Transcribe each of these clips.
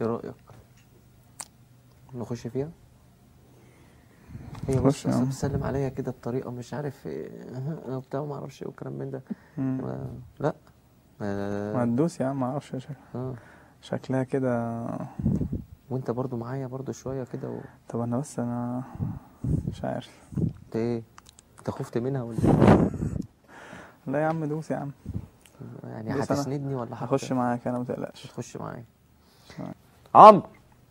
ايه رايك نخش فيها هي بص خش، بس اه. بتسلم عليا كده بطريقه مش عارف ايه بتاع ما اعرفش ايه والكلام من ده مم. ما- لا ما آه. تدوس يا عم ما اعرفش شك- آه. شكلها كده وانت برضو معايا برضو شويه كده و... طب انا بس انا مش عارف انت ايه انت خفت منها ولا ايه لا يا عم دوس يا عم يعني بص أنا هتسندني ولا حتى هخش معاك انا ما تقلقش تخش معايا معاك. عمرو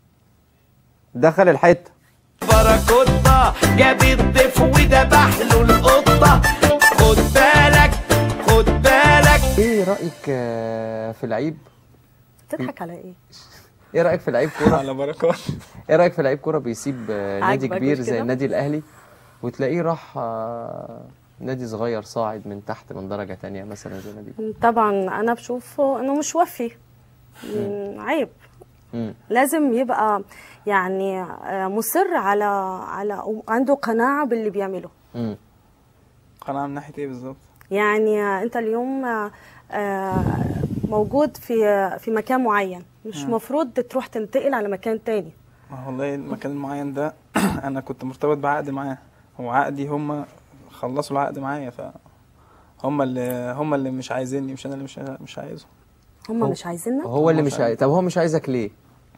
دخل الحته باراكوتا جاب الضيف وذبح له القطة خد بالك خد بالك ايه رايك آه، في لعيب تضحك على ايه؟ ايه رايك في لعيب كوره على بركات ايه رايك في لعيب كوره بيسيب آه، نادي عاجبك كبير مش زي كده؟ النادي الاهلي وتلاقيه راح آه، نادي صغير صاعد من تحت من درجه تانية مثلا زي نادي طبعا انا بشوفه انه مش وفي مم، عيب مم. لازم يبقى يعني آه، مصر على على عنده قناعه باللي بيعمله مم. قناعة من ناحية ايه بالظبط؟ يعني آه، انت اليوم آه، آه، موجود في في مكان معين مش مفروض تروح تنتقل على مكان تاني ما والله المكان المعين ده انا كنت مرتبط بعقد معاه وعقدي هم خلصوا العقد معايا ف هم اللي هم اللي مش عايزيني مش انا اللي مش مش عايزهم هم هو- مش عايزيننا هو اللي هو مش مش عايز طب هو مش عايزك ليه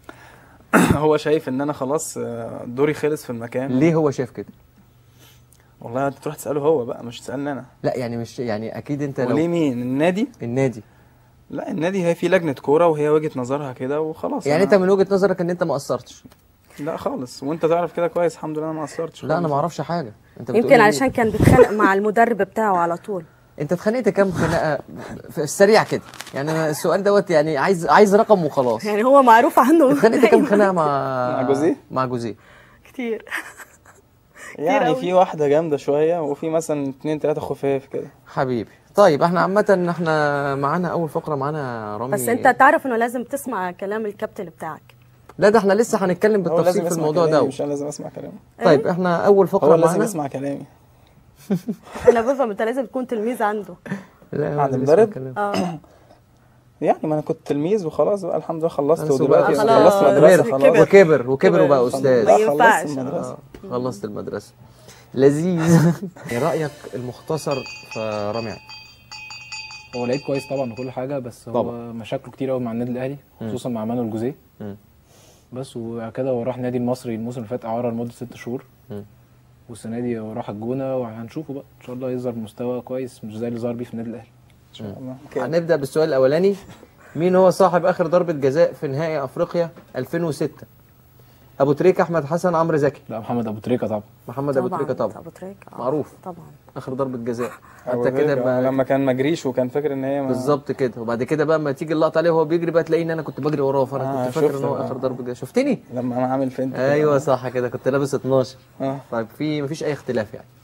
هو شايف ان انا خلاص آه، دوري خلص في المكان ليه هو شايف كده والله انت تروح تساله هو بقى مش تسالني انا لا يعني مش يعني اكيد انت وليه لو مين النادي النادي لا النادي هي في لجنه كوره وهي وجهه نظرها كده وخلاص يعني أنا- انت من وجهه نظرك ان انت ما قصرتش لا خالص وانت تعرف كده كويس الحمد لله انا ما قصرتش لا انا خالص. ما اعرفش حاجه انت بتقول يمكن لي عشان كان بيتخانق مع المدرب بتاعه على طول انت اتخانقت كام خناقه في السريع كده يعني أنا السؤال دوت يعني عايز عايز رقم وخلاص يعني هو معروف عنه اتخانقت كام خناقه مع مع جوزيه؟ مع جوزيه كتير يعني أوي. في واحده جامده شويه وفي مثلا اتنين تلاته خفاف كده حبيبي طيب احنا عامه احنا معانا اول فقره معانا رامي بس انت تعرف انه لازم تسمع كلام الكابتن بتاعك لا ده احنا لسه هنتكلم هو بالتفصيل لازم في يسمع الموضوع كلامي ده مش انا لازم اسمع كلامه طيب احنا اول فقره هو لازم معانا يسمع كلامي انا بفهم انت لازم تكون تلميذ عنده لا بعد لسه المدرب؟ هنتكلم. اه يعني ما انا كنت تلميذ وخلاص بقى الحمد لله خلصت أنا ودلوقتي سبقت. خلاص. خلصت مدرسه كبر خلاص وكبر وكبر وبقى كبر. استاذ ما لا، ينفعش. خلصت المدرسه آه، خلصت المدرسه لذيذ ايه رايك المختصر في رامي عيد؟ هو لعيب كويس طبعا وكل حاجه بس هو طبعا. مشاكله كتير قوي مع النادي الاهلي خصوصا مع مانويل جوزيه مم. بس وبعد كده هو راح النادي المصري الموسم اللي فات اعاره لمده ست شهور مم. والسنه دي هو راح الجونه وهنشوفه بقى ان شاء الله يظهر بمستوى كويس مش زي اللي ظهر بيه في النادي الاهلي ان شاء الله كده. هنبدا بالسؤال الاولاني مين هو صاحب اخر ضربه جزاء في نهائي افريقيا 2006 ابو تريكه احمد حسن عمرو زكي لا محمد ابو تريكه طبعا محمد ابو تريكه طبعا ابو تريكه آه، معروف. طبعا اخر ضربه جزاء أبو حتى كده تريكة بقى لما كان مجريش وكان فاكر ان هي ما- بالظبط كده وبعد كده بقى اما تيجي اللقطه عليه وهو بيجري بقى تلاقي ان انا كنت بجري وراه فانا آه، كنت فاكر ان شفت هو بقى. اخر ضربه جزاء شفتني لما انا عامل فين كده. ايوه صح كده كنت لابس 12 اه طيب في مفيش اي اختلاف يعني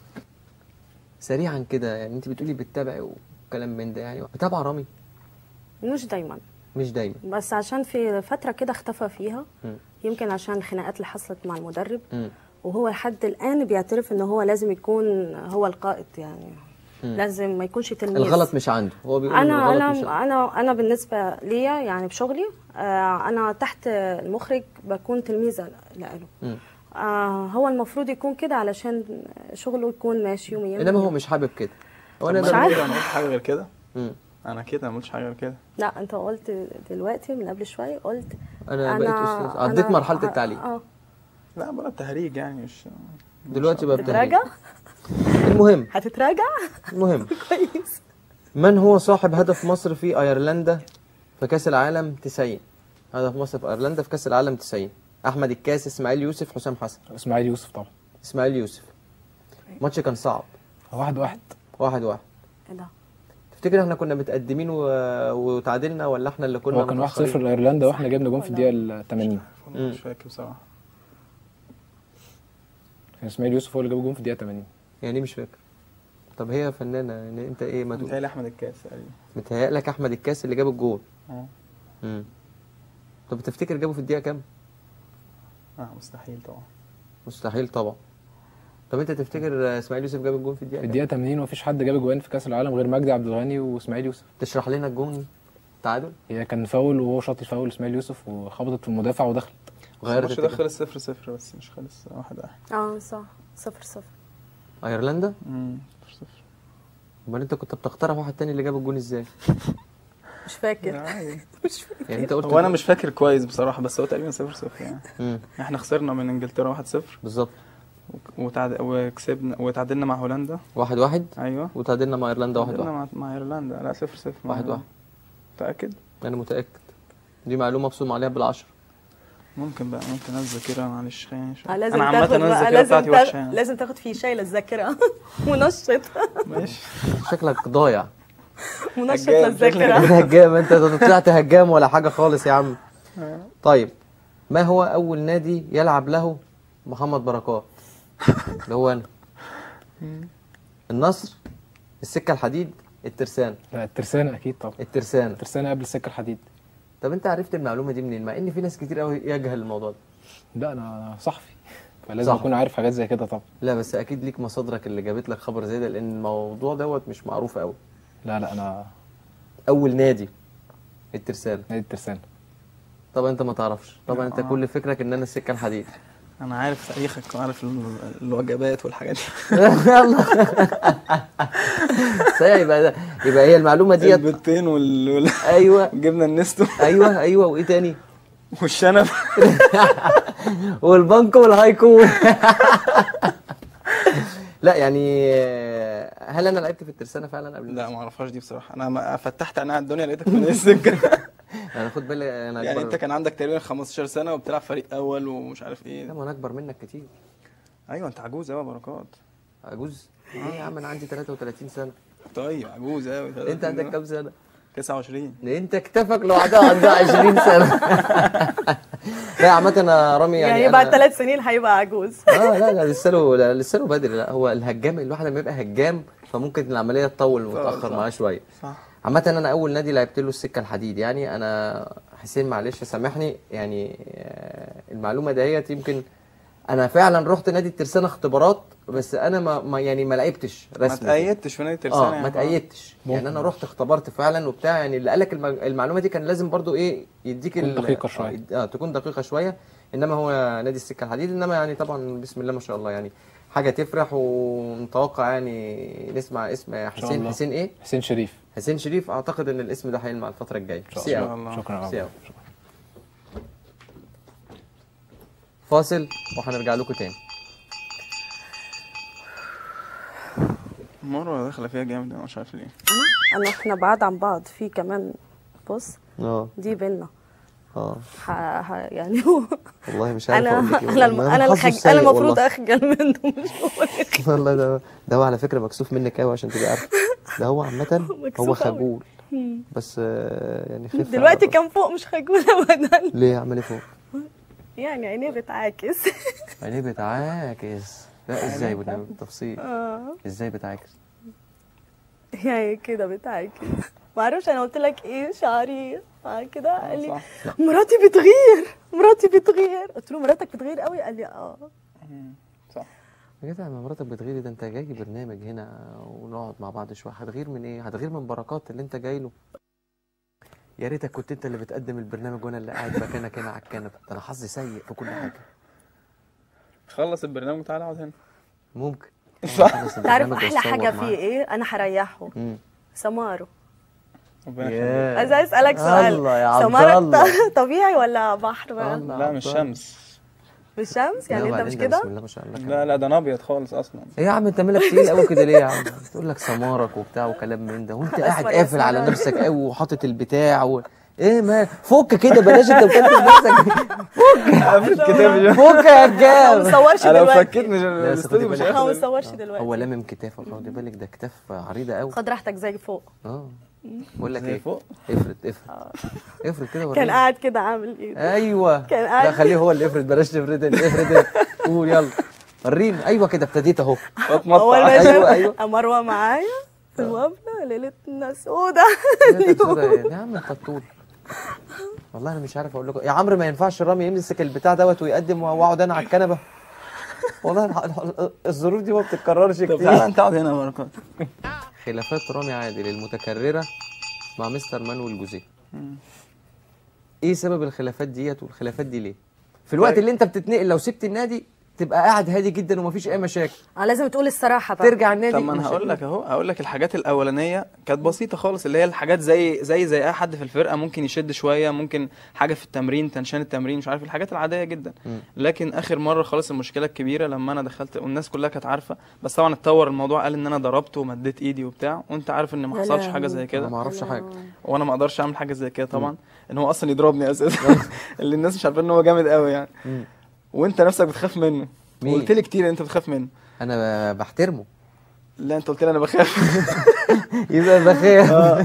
سريعا كده يعني انت بتقولي بتتابعي وكلام من ده يعني بتابع رامي مش دايما مش دايما بس عشان في فتره كده اختفى فيها مم. يمكن عشان الخناقات اللي حصلت مع المدرب مم. وهو لحد الان بيعترف ان هو لازم يكون هو القائد يعني لازم ما يكونش تلميذ الغلط مش عنده هو بيقول إن انا الغلط مش عنده. انا انا انا بالنسبه ليا يعني بشغلي آه انا تحت المخرج بكون تلميذه له مم. آه هو المفروض يكون كده علشان شغله يكون ماشي يوميا انما هو مش حابب كده هو طب انا ما مش انا عارف. كده ما قلتش حاجه غير كده مم. انا كده ما قلتش حاجه غير كده لا انت قلت دلوقتي من قبل شويه قلت انا بقيت استاذ عديت أنا- مرحله آه، التعليم اه لا بقى تهريج يعني مش دلوقتي بقى بتهريج. تتراجع المهم هتتراجع المهم كويس من هو صاحب هدف مصر في ايرلندا في كاس العالم 90 هدف مصر في ايرلندا في كاس العالم 90 احمد الكاس اسماعيل يوسف حسام حسن اسماعيل يوسف طبعا اسماعيل يوسف الماتش كان صعب واحد واحد واحد واحد ايه ده تفتكر احنا كنا متقدمين و... وتعادلنا ولا احنا اللي كنا هو كان 1-0 متأخرين؟ لايرلندا واحنا جبنا جون في الدقيقه ال 80 مم. مش فاكر بصراحه كان اسماعيل يوسف هو اللي جاب جون في الدقيقه 80 يعني مش فاكر طب هي فنانه يعني انت ايه ما تقول متهيألي احمد الكاس تقريبا متهيألك احمد الكاس اللي جاب الجول اه امم طب تفتكر جابه في الدقيقه كام اه مستحيل طبعا مستحيل طبعا طب انت تفتكر اسماعيل يوسف جاب الجول في الدقيقه في كام الدقيقه 80 مفيش حد جاب جوان في كاس العالم غير مجدي عبد الغني واسماعيل يوسف تشرح لنا الجون تعادل هي كان فاول وهو شاط الفاول اسماعيل يوسف وخبطت في المدافع ودخلت غيرت الماتش ده الاتجاه. خلص صفر صفر بس مش خلص واحد واحد اه صح صفر صفر ايرلندا مم، صفر صفر امال انت كنت بتقترح واحد تاني اللي جاب الجون ازاي مش فاكر عادي. مش فاكر يعني انت قلت هو انا مش فاكر كويس بصراحه بس هو تقريبا صفر صفر يعني مم. احنا خسرنا من انجلترا 1-0 بالظبط وتعد... وكسبنا وتعادلنا مع هولندا واحد واحد ايوه وتعادلنا مع ايرلندا واحد تعادلنا واحد مع... مع ايرلندا لا 0 0 واحد واحد متاكد انا متاكد دي معلومه مبسوم عليها بالعشر ممكن بقى ممكن انا الذاكره معلش يعني شوية. آه، لازم انا عامه تاخد انا بقى الذاكره لازم بتاعتي تا... وحشه يعني لازم تاخد فيه شاي للذاكره منشط ماشي شكلك ضايع منشط هجام، للذاكره هجام انت أنت طلعت هجام ولا حاجه خالص يا عم طيب ما هو اول نادي يلعب له محمد بركات اللي هو انا النصر السكه الحديد الترسانه لا الترسانة اكيد طبعا الترسانه الترسانة قبل السكة الحديد طب انت عرفت المعلومه دي منين مع ان في ناس كتير قوي يجهل الموضوع ده لا انا أنا صحفي فلازم صح. اكون عارف حاجات زي كده طبعا لا بس اكيد ليك مصادرك اللي جابت لك خبر زي ده لان الموضوع دوت مش معروف قوي لا لا انا اول نادي الترسانه نادي الترسانة طبعا انت ما تعرفش طبعا انت آه. كل فكرك ان انا السكه الحديد انا عارف تاريخك وعارف ال- الوجبات والحاجات دي يلا صحيح يبقى ده يبقى هي المعلومه ديت البيضتين وال... وال... ايوه جبنا النستو ايوه ايوه وايه تاني والشنب والبنكو والهايكو لا يعني هل انا لعبت في الترسانه فعلا قبل لا ما اعرفهاش دي بصراحه انا ما فتحت انا الدنيا لقيتك في السكه انا خد بالي انا يعني اكبر انت كان عندك تقريبا 15 سنه وبتلعب فريق اول ومش عارف لا ايه ما انا اكبر منك كتير ايوه انت عجوز قوي يا بركات عجوز ايه يا عم انا عندي 33 سنه طيب عجوز قوي انت عندك كام سنه 29 انت كتفك لوحدها عندها 20 سنه لا عامه انا رامي يعني, يعني, بعد أنا- ثلاث سنين هيبقى عجوز اه لا لا لسه له لا، لسه له بدري لا هو الهجام الواحد لما يبقى هجام فممكن العمليه تطول وتاخر صح. معاه شويه صح عامة انا اول نادي لعبت له السكة الحديد يعني انا حسين معلش سامحني يعني آه، المعلومة دهيت يمكن انا فعلا رحت نادي الترسانة اختبارات بس انا ما, ما يعني ما لعبتش ما رسمي تأيدتش في نادي الترسانة اه يعني ما تأيدتش يعني انا رحت اختبرت فعلا وبتاع يعني اللي قالك المج- المعلومة دي كان لازم برضو ايه يديك تكون ال- دقيقة آه، شوية. اه تكون دقيقة شوية انما هو نادي السكة الحديد انما يعني طبعا بسم الله ما شاء الله يعني حاجة تفرح ونتوقع يعني نسمع اسم شاء حسين الله. حسين ايه حسين شريف حسين شريف اعتقد ان الاسم ده هيلمع الفتره الجايه ان شاء ميرسي الله. أوي. الله. شكرا ميرسي يا أوي. فاصل وهنرجع لكم تاني مرة داخلة فيها جامد انا مش عارف ليه انا انا احنا بعاد عن بعض في كمان بص اه دي بينا اه ح... ح... يعني والله مش عارف انا اقول لك إيه انا والله. الم... انا حظه الخج... سيء انا المفروض والله. اخجل منه مش هو والله ده ده هو على فكره مكسوف منك قوي عشان تبقى عارف ده هو عامه هو مكسوف أوي. خجول بس آه، يعني خف دلوقتي على- كان فوق مش خجول ابدا ليه عمل ايه فوق يعني عينيه بتعاكس عينيه بتعاكس لا ازاي بالنبي بالتفصيل اه ازاي بتعاكس يعني كده بتعاكس معرفش انا قلت لك ايه شعري آه كده قال لي صح. مراتي بتغير مراتي بتغير قلت له مراتك بتغير قوي قال لي اه صح يا جدع ما مراتك بتغيري ده انت جاي برنامج هنا ونقعد مع بعض شويه هتغير من ايه هتغير من بركات اللي انت جاي له يا ريتك كنت انت اللي بتقدم البرنامج وانا اللي قاعد مكانك هنا على الكنبه ده انا حظي سيء في كل حاجه خلص البرنامج وتعالى اقعد هنا ممكن صح. انت عارف احلى حاجه فيه ايه انا هريحه ايه سماره ربنا يخليك. ياه. عايزه اسالك سؤال الله يا عبد سماره الله. ط- طبيعي ولا بحر بقى الله. لا مش شمس مش شمس يعني انت مش كده بسم الله ما شاء الله لا لا ده انا ابيض خالص اصلا ايه يا عم انت مالك تقيل قوي كده ليه يا عم تقول لك سمارك وبتاع وكلام من ده وانت قاعد أسمر قافل على أسمر. نفسك قوي وحاطط البتاع و... ايه ما فك كده بلاش انت بتكلم نفسك قفلت كتابي فك يا ما رجال بنصورش انا لو دلوقتي فكيت مش لا، بس الاستوديو خدي مش بالك. احنا ما هياخد بنصورش هو دلوقتي لامم كتافه خدي بالك ده كتاف عريضه قوي خد راحتك زي فوق اه بقول لك زي ايه فوق افرد افرد افرد كده كان وريني قاعد كده عامل ايه ايوه كان قاعد- لا خليه هو اللي يفرد بلاش تفرد انت افرد انت قول يلا وريني ايوه كده ابتديت اهو اول اتمطع ما أيوة، شاف أيوة. مروه معايا في المقابله ليلتنا سودة يا سودا يا عم انت طول والله انا مش عارف اقول لكم يا عمرو ما ينفعش رامي يمسك البتاع دوت ويقدم واقعد انا على الكنبه والله الح- الح- الظروف دي ما بتتكررش طب تعالى كتير انت اقعد هنا يا بركات خلافات رامي عادل المتكرره مع مستر مانويل جوزيه ايه سبب الخلافات ديت والخلافات دي ليه في الوقت اللي انت بتتنقل لو سبت النادي تبقى قاعد هادي جدا ومفيش اي مشاكل اه لازم تقول الصراحه بقى ترجع النادي طب ما انا مش- هقول لك اهو هقول لك الحاجات الاولانيه كانت بسيطه خالص اللي هي الحاجات زي زي زي اي حد في الفرقه ممكن يشد شويه ممكن حاجه في التمرين تنشان التمرين مش عارف الحاجات العاديه جدا مم. لكن اخر مره خالص المشكله الكبيره لما انا دخلت والناس كلها كانت عارفه بس طبعا اتطور الموضوع قال ان انا ضربته ومديت ايدي وبتاع وانت عارف ان ما يا حصلش حاجه لهوي. زي انا كده ما اعرفش حاجه وانا ما اقدرش اعمل حاجه زي كده طبعا ان هو اصلا يضربني اساسا اللي الناس مش عارفه ان هو جامد قوي يعني مم. وانت نفسك بتخاف منه مين؟ وقلت لي كتير ان انت بتخاف منه انا ب- بحترمه لا انت قلت لي انا بخاف يبقى بخاف آه.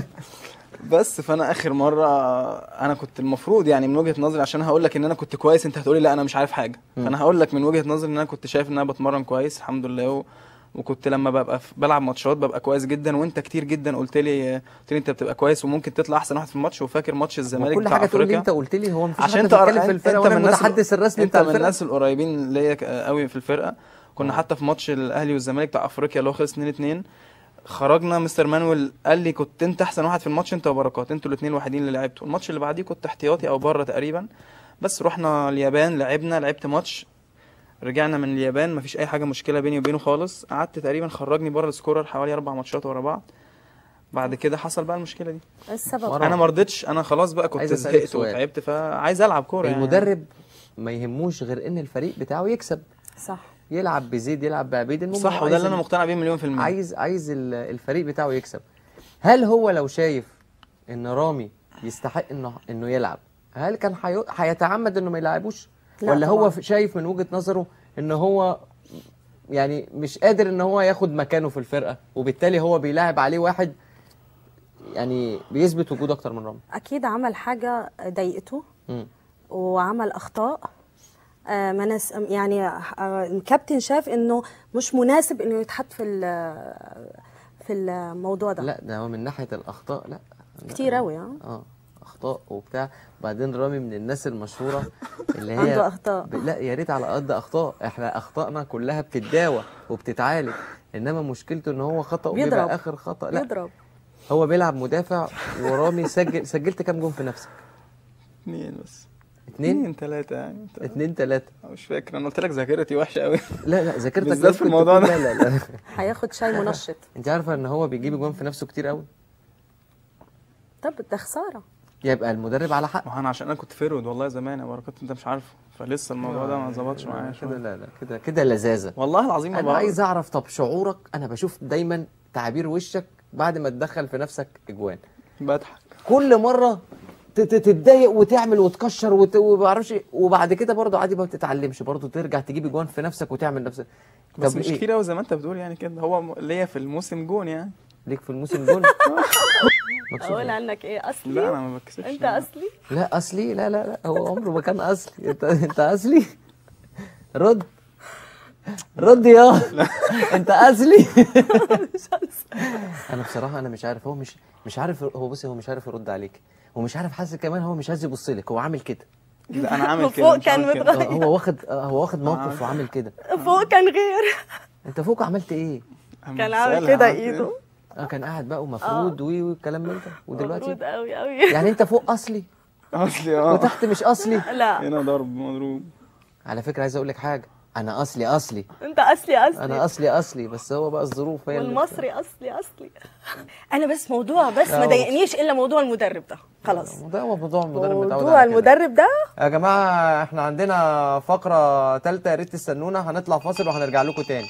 بس فانا اخر مره انا كنت المفروض يعني من وجهه نظري عشان هقول لك ان انا كنت كويس انت هتقولي لا انا مش عارف حاجه مم. فانا هقول لك من وجهه نظري ان انا كنت شايف ان انا بتمرن كويس الحمد لله و... وكنت لما ببقى في بلعب ماتشات ببقى كويس جدا وانت كتير جدا قلت لي قلت لي انت بتبقى كويس وممكن تطلع احسن واحد في الماتش وفاكر ماتش الزمالك كل بتاع حاجه تقول لي افريقيا انت قلت لي هو مفيش عشان حد انت بيتكلم في انت الفرقه من وانا الناس المتحدث الرسمي انت بتاع من الفرقه الناس القريبين ليا قوي في الفرقه كنا آه. حتى في ماتش الاهلي والزمالك بتاع افريقيا اللي هو خلص 2 2 خرجنا مستر مانويل قال لي كنت انت احسن واحد في الماتش انت وبركات انتوا الاثنين الوحيدين اللي لعبتوا الماتش اللي بعديه كنت احتياطي او بره تقريبا بس رحنا اليابان لعبنا لعبت ماتش رجعنا من اليابان مفيش اي حاجه مشكله بيني وبينه خالص قعدت تقريبا خرجني بره السكورر حوالي اربع ماتشات ورا بعض بعد كده حصل بقى المشكله دي ايه السبب مرة. انا ما رضيتش انا خلاص بقى كنت عايز أسألك زهقت سؤال. وتعبت فعايز العب كوره يعني. المدرب ما يهموش غير ان الفريق بتاعه يكسب صح يلعب بزيد يلعب بعبيد المهم صح هو وده عايز اللي انا ال- مقتنع بيه مليون في المية عايز عايز ال- الفريق بتاعه يكسب هل هو لو شايف ان رامي يستحق انه انه يلعب هل كان حيو- هيتعمد انه ما يلعبوش لا ولا هو طبعاً. ف- شايف من وجهة نظره ان هو يعني مش قادر ان هو ياخد مكانه في الفرقة وبالتالي هو بيلاعب عليه واحد يعني بيثبت وجوده اكتر من رامي اكيد عمل حاجه ضايقته مم. وعمل اخطاء آه مناس يعني آه الكابتن شاف انه مش مناسب انه يتحط في ال- في الموضوع ده لا ده هو من ناحية الاخطاء لا لا. كتير قوي اه اه اخطاء وبتاع وبعدين رامي من الناس المشهوره اللي هي عنده أخطاء. ب... لا يا ريت على قد اخطاء احنا اخطائنا كلها بتتداوى وبتتعالج انما مشكلته ان هو خطا بيضرب. بيبقى اخر خطا لا يضرب هو بيلعب مدافع ورامي سجل سجلت كام جون في نفسك اتنين بس اتنين اتنين تلاتة يعني اتنين تلاتة مش فاكر انا قلت لك ذاكرتي وحشة قوي لا لا ذاكرتك بالذات في ممكن الموضوع تكون- ده. لا لا لا هياخد شاي منشط انت عارفه ان هو بيجيب جون في نفسه كتير قوي طب ده خساره يبقى المدرب على حق ما هو انا عشان انا كنت فيرود والله زمان يا بركات انت مش عارفه فلسه الموضوع ده ما ظبطش معايا كده شوية لا لا كده كده لذاذه والله العظيم ما انا بعرف. عايز اعرف طب شعورك انا بشوف دايما تعابير وشك بعد ما تدخل في نفسك اجوان بضحك كل مره ت- ت- تتضايق وتعمل وتكشر وت- وما اعرفش إيه، وبعد كده برضه عادي ما بتتعلمش برضه ترجع تجيب اجوان في نفسك وتعمل نفسك بس طب مش إيه؟ كتير قوي زي ما انت بتقول يعني كده هو م- ليا في الموسم جون يعني ليك في الموسم جون مكسوف اقول عنك ايه اصلي لا انا ما بكسبش انت لا. اصلي لا اصلي لا لا لا هو عمره ما كان اصلي انت انت اصلي رد رد يا انت اصلي انا بصراحه انا مش عارف هو مش مش عارف هو بصي هو مش عارف يرد عليك ومش عارف حاسس كمان هو مش عايز يبص لك هو عامل كده لا انا عامل كده فوق مش كان عامل كده. متغير. آه، هو واخد آه، هو واخد موقف وعامل كده فوق كان غير انت فوق عملت ايه أما كان عامل سألها كده عملت ايده اه كان قاعد بقى ومفروض وي والكلام من ده ودلوقتي مبرود قوي قوي يعني انت فوق اصلي إيه؟ اصلي اه وتحت مش اصلي لا هنا ضرب مضروب على فكره عايز اقول لك حاجه انا اصلي اصلي انت اصلي اصلي انا اصلي اصلي بس هو بقى الظروف هي اللي والمصري اصلي اصلي انا بس موضوع بس لا، ما هو- ضايقنيش الا موضوع المدرب ده خلاص ده هو موضوع المدرب متعود موضوع على كده. المدرب ده يا جماعه احنا عندنا فقره ثالثه يا ريت تستنونا هنطلع فاصل وهنرجع لكم تاني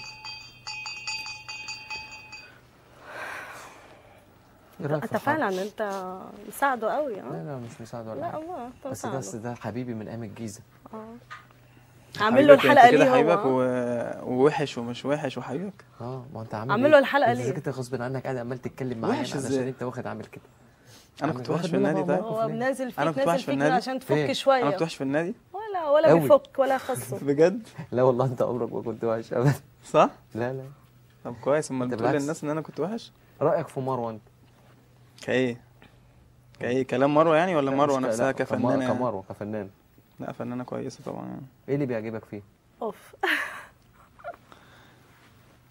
ايه رايك في انت الحرب؟ فعلا انت مساعده قوي لا اه لا مش مساعد ولا لا حاجه الله انت بس ده مساعده ده حبيبي من ايام الجيزه عامل له حبيبك الحلقه انت كده ليه حبيبك هو و... ووحش ومش وحش وحبيبك اه ما انت عامل عامل إيه؟ له الحلقة انت ليه؟ إزاي كنت غصب عنك قاعد عمال تتكلم معايا وحش علشان إزاي؟ انت واخد عامل كده انا عامل- كنت وحش واخد في منها النادي بقى طيب موقف هو ليه؟ نازل فيك أنا كنت نازل وحش في فيك النادي؟ عشان فين؟ تفك شويه انا كنت وحش في النادي ولا ولا أوي. بيفك ولا يخصه بجد لا والله انت عمرك ما كنت وحش ابدا صح لا لا طب كويس امال انت بتقول بالعكس. للناس ان انا كنت وحش رايك في مروه انت كايه كايه كلام مروه يعني ولا لا، مروه مش ك- نفسها لا، كفنانه كمر- يعني؟ كمروه كفنان لا فنانه كويسه طبعا يعني ايه اللي بيعجبك فيه اوف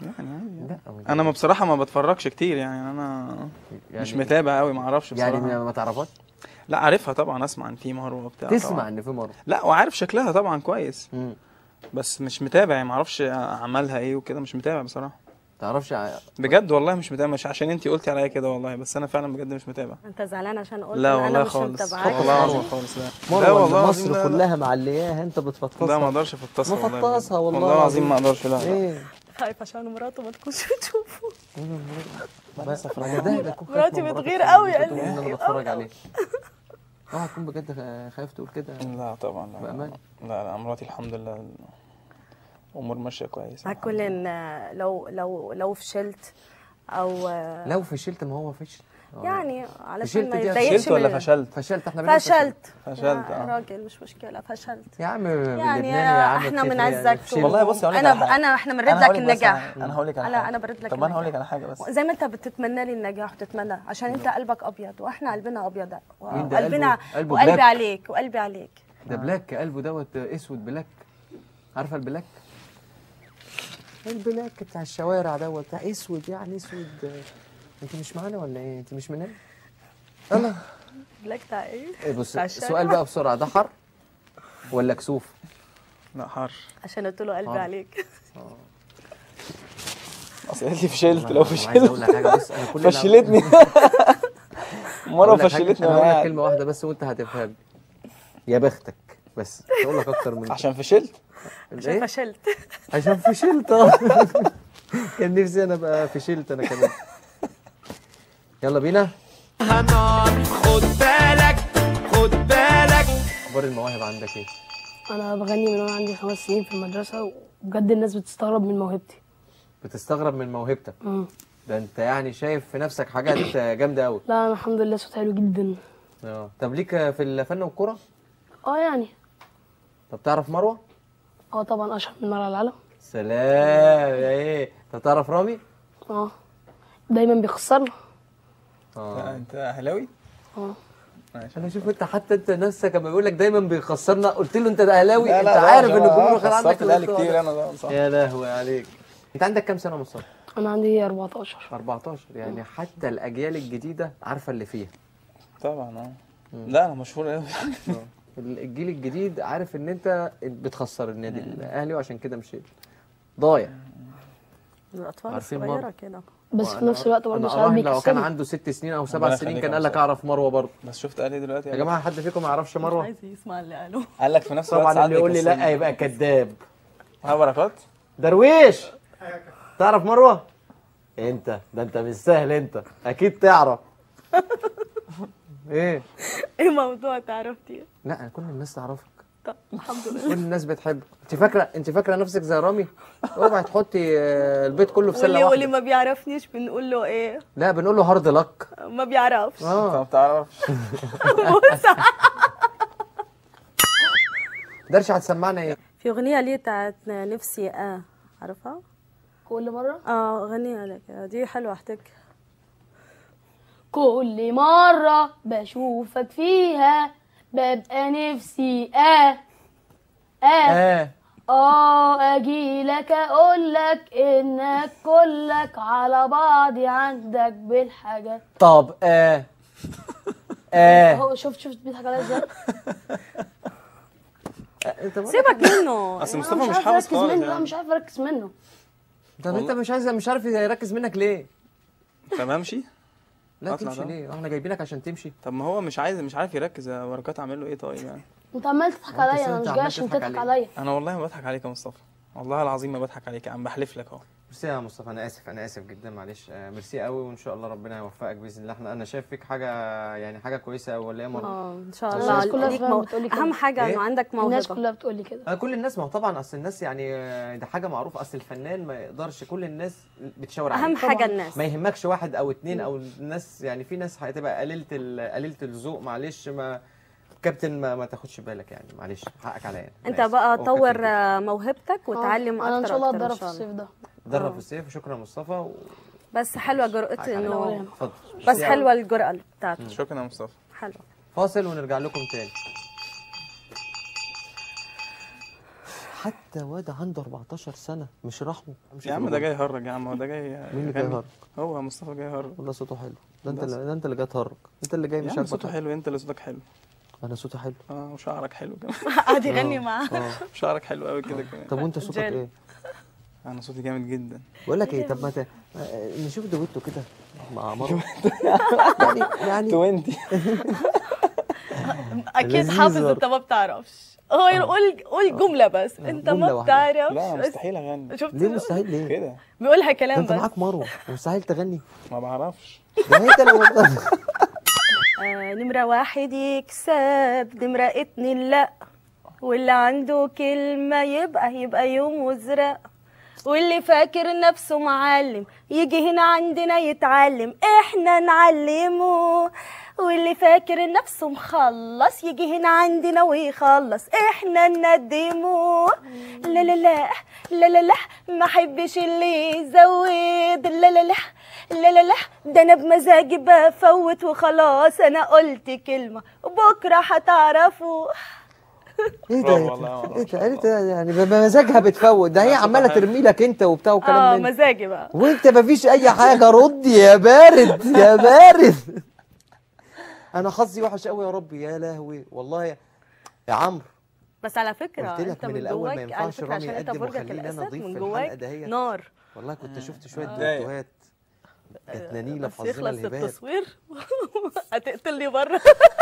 يعني عادي. لا انا ما بصراحه ما بتفرجش كتير يعني انا يعني مش متابع قوي ما اعرفش بصراحه يعني ما ما تعرفهاش لا عارفها طبعا اسمع ان في مروه وبتاع تسمع طبعا. ان في مره لا وعارف شكلها طبعا كويس مم. بس مش متابع يعني ما اعرفش اعمالها ايه وكده مش متابع بصراحه تعرفش ع- بجد والله مش متابع مش عشان انت قلتي عليا كده والله بس انا فعلا بجد مش متابع انت زعلان عشان قلت لا إن انا والله مش خالص متابعاك والله عشان- مروه خالص لا لا مره والله والله العظيم مصر لا لا. كلها معلياها انت بتفطسها لا ما اقدرش افطسها والله بجد. مفطسها والله والله العظيم ما اقدرش لا لا. ايه خايف عشان مراته ما تكونش بتشوفه بس أنا ده بكون خايف مراتي من مراتك بتغير عشان قوي بتقول قال ان لي. انا بتفرج عليه اوعى تكون بجد خ- خايف تقول كده لا طبعا لا بأمان. لا لا مراتي الحمد لله الامور ماشيه كويس على كل إن لو لو لو فشلت او لو فشلت ما هو فشل آه. يعني علشان فشلت ما دي يتضايقش فشلت ولا من- فشلت فشلت احنا بنقول فشلت فشلت، يا آه. راجل مش مشكله فشلت يا عم يعني باللبناني يا عم احنا بتفرق من يعني عزك فشلت. والله بص هقول لك انا على حاجة. انا احنا بنرد أنا لك هقول بس النجاح على- انا هقول لك على لا حاجة. انا برد لك طب انا هقول لك النجاح. على حاجه بس زي ما انت بتتمنى لي النجاح وتتمنى عشان انت قلبك ابيض واحنا قلبنا ابيض مين ده وقلبنا قلبه- قلبه وقلبي بلاك؟ عليك وقلبي عليك ده بلاك قلبه دوت اسود بلاك عارفه البلاك البلاك بتاع الشوارع دوت بتاع اسود يعني اسود انت مش معانا ولا ايه انت مش مننا يلا بلاك بتاع ايه إيه بص بتاع الشارع؟ السؤال بقى بسرعه ده حر ولا كسوف لا حر عشان قلت له قلبي آه. عليك اصل قالت لي فشلت لو أنا عايز اقول فشلت لك حاجه بس انا كل اللي فشلتني مره أقول لك حاجة، فشلتني انا وانا هقول لك قاعد كلمه واحده بس وانت هتفهم يا بختك بس مش هقول لك اكتر من عشان فشلت عشان إيه؟ فشلت عشان فشلت آه. كان نفسي انا ابقى فشلت انا كمان يلا بينا هنار خد بالك خد بالك اخبار المواهب عندك ايه انا بغني من وانا عندي خمس سنين في المدرسه وبجد الناس بتستغرب من موهبتي بتستغرب من موهبتك مم. ده انت يعني شايف في نفسك حاجات جامده قوي لا انا الحمد لله صوت حلو جدا اه طب ليك في الفن والكوره اه يعني طب تعرف مروه اه طبعا اشهر من مرة العالم سلام يا ايه طب تعرف رامي اه دايما بيخسرنا اه انت اهلاوي اه ماشي انا شوف انت حتى انت نفسك لما بيقول لك دايما بيخسرنا قلت له انت ده اهلاوي لا انت لا عارف لا، ان الجمهور آه، واخد عنك خسرت الاهلي الموضوع كتير ده. انا ده صح يا لهوي عليك انت عندك كام سنه مصطفى انا عندي 14 14 يعني حتى الاجيال الجديده عارفه اللي فيها طبعا اه لا انا مشهور قوي الجيل الجديد عارف ان انت بتخسر النادي الاهلي وعشان كده مشيت ضايع الاطفال عارفين الصغيره مرة. كده بس في نفس الوقت برضه أنا ساعات أراهن لو كان بيكسبنا عنده ست سنين او ربنا سبع سنين يخليك كان يا قال لك مصطفى. اعرف مروه برضه بس شفت قال ايه دلوقتي يا جماعه حد فيكم ما يعرفش مروه عايز يسمع اللي قاله قال لك في نفس الوقت طبعا ساعات اللي يقول لي لا بيكسبني. يبقى كذاب ها بركات درويش تعرف مروه انت ده انت مش سهل انت اكيد تعرف ايه ايه موضوع تعرفتي لا كل الناس تعرفك طب الحمد لله كل الناس بتحبك انت فاكره انت فاكره نفسك زي رامي اوعي تحطي آه، البيت كله في سله واللي واللي واحده ما بيعرفنيش بنقول له ايه لا بنقول له هارد لك ما بيعرفش انت اه ما بتعرفش درش هتسمعنا ايه في اغنيه ليه بتاعت نفسي اه عارفها كل مرة اه غنيها لك دي حلوه احتك كل مرة بشوفك فيها ببقى نفسي اه اه اه اه اجيلك اقولك انك كلك على بعض عندك بالحاجات طب اه اه اهو شفت شفت بيضحك عليا ازاي انت بقى- سيبك منه اصل أنا مصطفى مش مش عارف حافظ اركز خالص منه لا يعني. مش عارف اركز منه طب انت مش عايز مش عارف يركز منك ليه طب امشي لا أطلع تمشي ده. ليه احنا جايبينك عشان تمشي طب ما هو مش عايز مش عارف يركز يا بركات اعمل له ايه طيب يعني انت عمال تضحك أنت عليا سنة انا مش عمال جاي عشان تضحك تضحك عليا. عليا انا والله ما بضحك عليك يا مصطفى والله العظيم ما بضحك عليك يا عم بحلف لك اهو ميرسي يا مصطفى انا اسف انا اسف جدا معلش آه، ميرسي قوي وان شاء الله ربنا يوفقك باذن الله احنا انا شايف فيك حاجه يعني حاجه كويسه قوي ولا ايه يا مروه اه ان شاء الناس الله كلها ليك فعلا مو... بتقولي كده. اهم حاجه إيه؟ انه عندك الناس موهبه كلها بتقول لي كده آه، كل الناس ما هو طبعا اصل الناس يعني آه، ده حاجه معروفه اصل الفنان ما يقدرش كل الناس بتشاور عليه اهم حاجه الناس ما يهمكش واحد او اتنين او الناس يعني في ناس هتبقى قليله ال- قليله الذوق معلش ما كابتن ما, ما تاخدش بالك يعني معلش حقك عليا يعني. أنا انت آسف. بقى هو طور كابتن آه، موهبتك وتعلم انا اكتر ان شاء الله أكتر اتدرب في إن شاء الله. الصيف ده كده. درب آه. في الصيف شكرا مصطفى و... بس حلوه جرأة حقك عليا. انه اتفضل بس ميرسي حلوه أوي. الجرأة بتاعته شكرا يا مصطفى حلوه فاصل ونرجع لكم تاني حتى واد عنده 14 سنه مش رحمه مش يا عم ده جاي يهرج يا عم هو ده جاي مين اللي جاي يغني. يهرج؟ هو مصطفى جاي يهرج والله صوته حلو ده انت بس. اللي ده انت اللي جاي تهرج انت اللي جاي يا مش عم عاجبك صوته حلو انت اللي صوتك حلو انا صوتي حلو اه وشعرك حلو كمان قعد يغني معاه اه شعرك حلو قوي كده كمان طب وانت صوتك جل. ايه؟ انا صوتي جامد جدا بقول لك ايه طب ما ت... آه، نشوف دويتو كده مع مروه يعني يعني 20 اكيد لذيذ حافظ برضه. انت ما بتعرفش هو يقول قول جمله بس انت جملة ما واحدة. بتعرف لا انا بس مستحيل اغني شفت ليه مستحيل ليه؟ كده بيقولها ده كلام انت بس معاك مروه ومستحيل تغني ما بعرفش ده انت لو آه نمرة واحد يكسب نمرة اتنين لا واللي عنده كلمة يبقى يبقى يوم وزرق واللي فاكر نفسه معلم يجي هنا عندنا يتعلم احنا نعلمه واللي فاكر نفسه مخلص يجي هنا عندنا ويخلص احنا نقدمه لا لا لا لا لا لا ما احبش اللي يزود لا لا لا لا لا لا ده انا بمزاجي بفوت وخلاص انا قلت كلمه وبكره هتعرفوا ايه ده برافو والله يا ايه مروة، ده ايه ده يعني بمزاجها بتفوت ده هي صوتها عماله حلو. ترمي لك انت وبتاع وكلام اه من ده. مزاجي بقى وانت مفيش اي حاجه رد يا بارد يا بارد انا حظي وحش قوي يا ربي يا لهوي والله يا, يا عمرو بس على فكره قلت لك انت من من الأول ما جواك على ينفعش فكره رامي عشان انت يقدم برجك وخليني أنا الاسد أضيف من في جواك الحلقة دهيت. نار والله كنت شفت شويه ضايق. دوتوهات جتنانيله في بس حظنا يخلص الهبات التصوير هتقتلني بره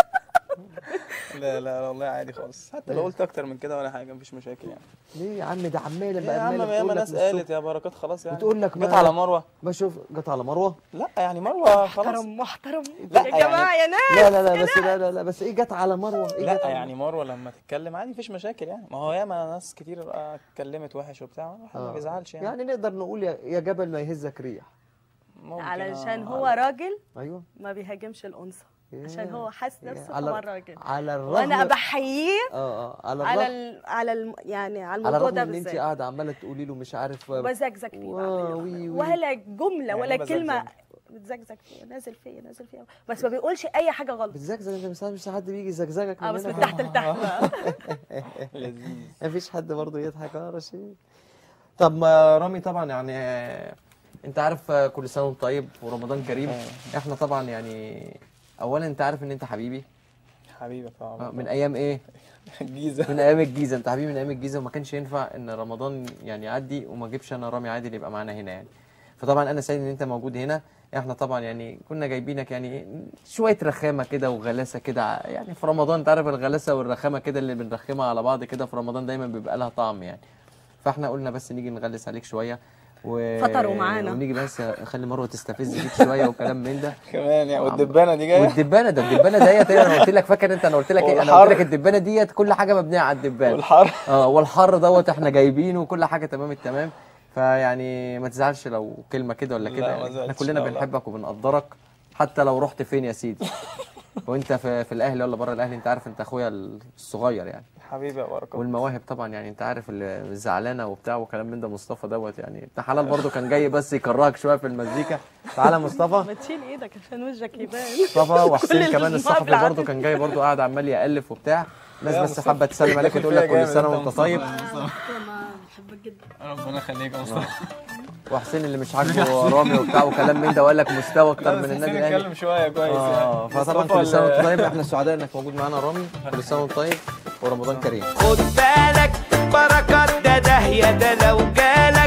لا لا والله عادي خالص حتى لو قلت اكتر من كده ولا حاجه مفيش مشاكل يعني ليه يا عم ده عماله يا بقى عم عماله ما ياما بتقول لك ناس من قالت الصبح. يا بركات خلاص يعني بتقول لك جت ما- على مروه بشوف جت على مروه لا يعني مروه خلاص محترم محترم لا يا جماعه يا ناس لا لا لا بس لا لا لا بس ايه جت على مروه ايه لا جت على- يعني مروه لما تتكلم عادي مفيش مشاكل يعني ما هو ياما ناس كتير بقى اتكلمت وحش وبتاع الواحد ما آه. بيزعلش يعني, يعني نقدر نقول يا يا جبل ما يهزك ريح ممكن علشان آه، هو على- راجل ايوه ما بيهاجمش الانثى ياه. عشان هو حاسس ياه. نفسه على هو الراجل على الرغم وانا بحييه اه اه على على الرغم ال... على ال... يعني على على الموضوع الرغم ده ان انت بالذات قاعده عماله تقولي له مش عارف وبزكزك فيه واو، بعد وي، وي. ولا جمله يعني ولا إيه كلمه بزكزك؟ بتزكزك فيا نازل فيا نازل فيا بس ما بيقولش اي حاجه غلط بتزغزغ انت مش مش حد بيجي يزغزغك اه بس هنا من تحت لتحت بقى لذيذ مفيش حد برضه يضحك اه رشيد طب ما رامي طبعا يعني آه، انت عارف آه، كل سنه وانت طيب ورمضان كريم احنا طبعا يعني اولا انت عارف ان انت حبيبي حبيبك آه، طبعا من ايام ايه الجيزه من ايام الجيزه انت حبيبي من ايام الجيزه وما كانش ينفع ان رمضان يعني يعدي وما اجيبش انا رامي عادل يبقى معانا هنا يعني فطبعا انا سعيد ان انت موجود هنا احنا طبعا يعني كنا جايبينك يعني شويه رخامه كده وغلاسه كده ع- يعني في رمضان انت عارف الغلاسه والرخامه كده اللي بنرخمها على بعض كده في رمضان دايما بيبقى لها طعم يعني فاحنا قلنا بس نيجي نغلس عليك شويه و... فطروا معانا. ونيجي بس خلي مروه تستفز فيك شويه وكلام من ده كمان يعني والدبانه دي جايه والدبانه ده الدبانه ديت انا قلت لك فاكر انت انا قلت لك ايه انا والحر. قلت لك الدبانه ديت كل حاجه مبنيه على الدبانه والحر اه والحر دوت احنا جايبينه وكل حاجه تمام التمام فيعني ما تزعلش لو كلمه كده ولا لا، كده ما يعني احنا زعلتش، كلنا لا، لا. بنحبك وبنقدرك حتى لو رحت فين يا سيدي وانت في, في الاهلي ولا بره الاهلي انت عارف انت اخويا الصغير يعني حبيبي يا بركات والمواهب طبعا يعني انت عارف اللي الزعلانه وبتاع وكلام من ده مصطفى دوت يعني ابن حلال برضه كان جاي بس يكرهك شويه في المزيكا تعالى مصطفى ما تشيل ايدك عشان وشك يبان مصطفى وحسين كل كمان الصحفي المبلغ. برضه كان جاي برضه قاعد عمال يالف وبتاع ناس يا بس مصطفى. حابه تسلم عليك وتقول لك كل سنه وانت طيب بحبك جدا ربنا يخليك يا مصطفى وحسين اللي مش عاجبه رامي وبتاع وكلام من ده وقال لك مستوى اكتر من النادي الاهلي نتكلم شويه كويس اه يعني فطبعا مصطفى كل سنه وانت ولا- طيب احنا سعداء انك موجود معانا يا رامي كل سنه وانت طيب ورمضان كريم خد بالك بركات ده ده يا ده لو جالك